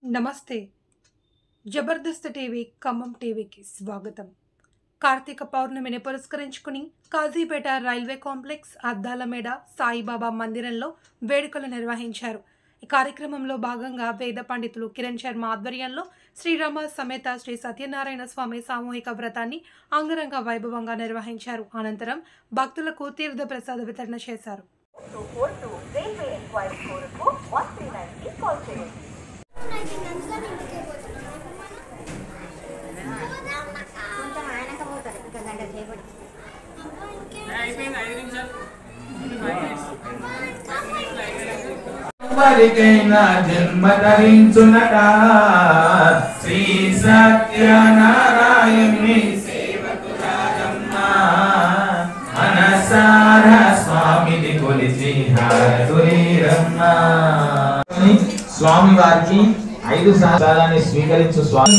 నమస్తే జబర్దస్త్ టీవీ ఖమ్మం టీవీకి స్వాగతం కార్తీక పౌర్ణమిని పురస్కరించుకుని కాజీపేట రైల్వే కాంప్లెక్స్ అద్దాల మేడ సాయిబాబా మందిరంలో వేడుకలు నిర్వహించారు ఈ కార్యక్రమంలో భాగంగా వేద పండితులు కిరణ్ శర్మ ఆధ్వర్యంలో శ్రీరామ సమేత శ్రీ సత్యనారాయణ స్వామి సామూహిక వ్రతాన్ని అంగరంగ వైభవంగా నిర్వహించారు అనంతరం భక్తులకు తీర్థ ప్రసాద వితరణ చేశారు two four two railway enquiry కోరుకు వన్ త్రీ నైన్కి కాల్ చేయండి కొంచెం ఆయనక పోతారు ఇంకా గంట సేపటి ఎవరికైనా జన్మ ధరించునట శ్రీ సత్యనారాయణి సేవకురాజమ్మ మనసార స్వామిని కొలిచి హారతులీరమ్మ స్వామి వారికి ఐదు సారాన్ని స్వీకరించు స్వామి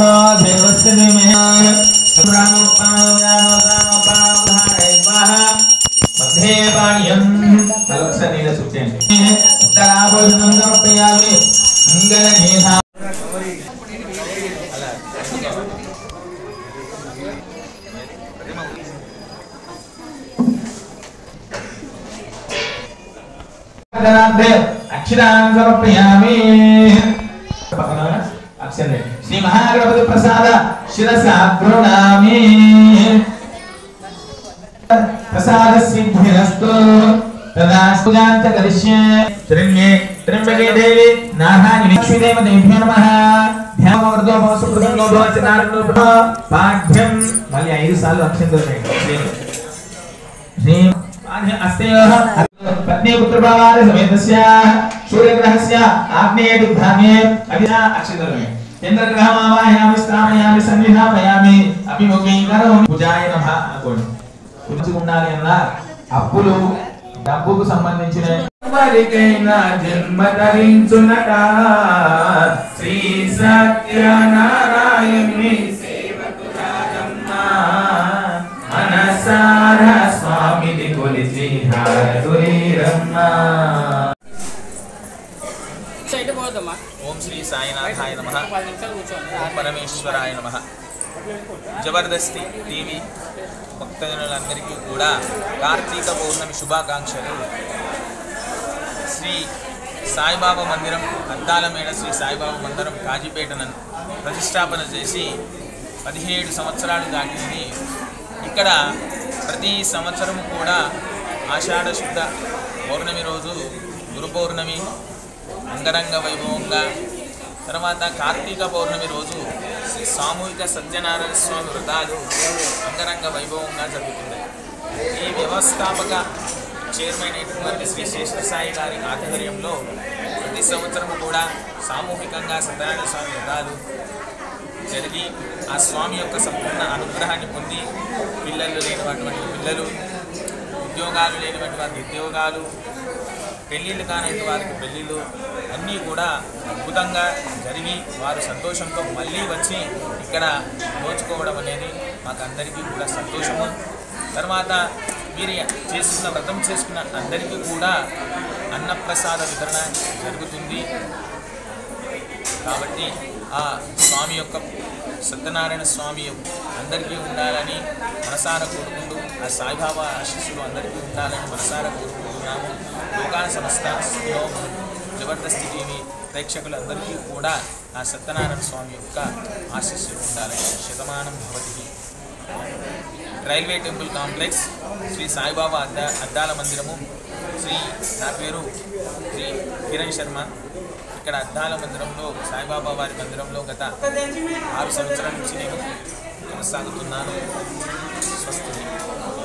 మధ్యే పాణ్యం మరొకసారి నీళ్ళ సూచించండి ఉత్తరాభోజనం సమర్పయామి మంగళ మేధా అక్షరాన్ని సమర్పయామి పక్కన అక్షరం శ్రీ మహాగణపతి ప్రసాద శిరస ప్రణామి ప్రసాద సిద్ధిరస్తు తదా పూజాంచ కరిష్యే శరణ్యే త్ర్యంబకే దేవి నారాయణి లక్ష్మీదేవ దేభ్యో నమః ధ్యానవర్దో భవసు ప్రసన్నో భవతి నారాయణ పాఠ్యం మళ్ళీ ఐదు సార్లు అక్షంతలు వేయండి శ్రీ అస్తయోః పత్ని పుత్రభావాది సమేతస్య సూర్యగ్రహస్య ఆగ్నేయ దిగ్భాగే అభినా అక్షంతలు వేయండి చంద్రగ్రహమావాహయామి స్థామయామి సన్నిధాపయామి అభిముఖీ కరోమి పూజాయ నమః అనుకోండి మంచిగా ఉండాలి అన్న అప్పులు డబ్బుకు సంబంధించిన ఎవరికైనా జన్మ ధరించునట శ్రీ సత్యనారాయణి సేవకురాజమ్మ మనసార స్వామిని కొలిచి హారతులీరమ్మ సైడ్ పోదమ్మా ఓం శ్రీ సాయినాథాయ నమ పది నిమిషాలు కూర్చోండి ఓం పరమేశ్వరాయ నమ జబర్దస్తి టీవీ భక్తజనులందరికీ కూడా కార్తీక పౌర్ణమి శుభాకాంక్షలు శ్రీ సాయిబాబా మందిరం అద్దాల మేడ శ్రీ సాయిబాబా మందిరం కాజీపేటను ప్రతిష్టాపన చేసి పదిహేడు సంవత్సరాలు దాటింది ఇక్కడ ప్రతి సంవత్సరము కూడా ఆషాఢ శుద్ధ పౌర్ణమి రోజు గురు పౌర్ణమి అంగరంగ వైభవంగా తర్వాత కార్తీక పౌర్ణమి రోజు సామూహిక సత్యనారాయణ స్వామి వ్రతాలు అంగరంగ వైభవంగా జరుగుతున్నాయి ఈ వ్యవస్థాపక చైర్మన్ అయినటువంటి శ్రీ శేష సాయి గారి ఆధ్వర్యంలో ప్రతి సంవత్సరం కూడా సామూహికంగా సత్యనారాయణ స్వామి వ్రతాలు జరిగి ఆ స్వామి యొక్క సంపూర్ణ అనుగ్రహాన్ని పొంది పిల్లలు లేనటువంటి పిల్లలు ఉద్యోగాలు లేనటువంటి వారికి ఉద్యోగాలు పెళ్ళిళ్ళు కానటువంటి వారికి పెళ్ళిళ్ళు అన్నీ కూడా అద్భుతంగా జరిగి వారు సంతోషంతో మళ్ళీ వచ్చి ఇక్కడ దోచుకోవడం అనేది మాకు అందరికీ కూడా సంతోషము తర్వాత వీరి చేసుకున్న వ్రతం చేసుకున్న అందరికీ కూడా అన్నప్రసాద వితరణ జరుగుతుంది కాబట్టి ఆ స్వామి యొక్క సత్యనారాయణ స్వామి యొక్క అందరికీ ఉండాలని మనసార కోరుకుంటూ ఆ సాయిబాబా ఆశీస్సులు అందరికీ ఉండాలని మనసార కోరుకుంటున్నాము లోకాన సంస్థ జబర్దస్తి టీవీ ప్రేక్షకులందరికీ కూడా ఆ సత్యనారాయణ స్వామి యొక్క ఆశీస్సులు ఉండాలని శతమానం భవతికి railway temple complex Shri Saibaba అద్దా అద్దాల మందిరము శ్రీ నా పేరు శ్రీ కిరణ్ శర్మ ఇక్కడ అద్దాల మందిరంలో సాయిబాబా వారి మందిరంలో గత ఆరు సంవత్సరాల నుంచి నేను కొనసాగుతున్నాను స్వస్తి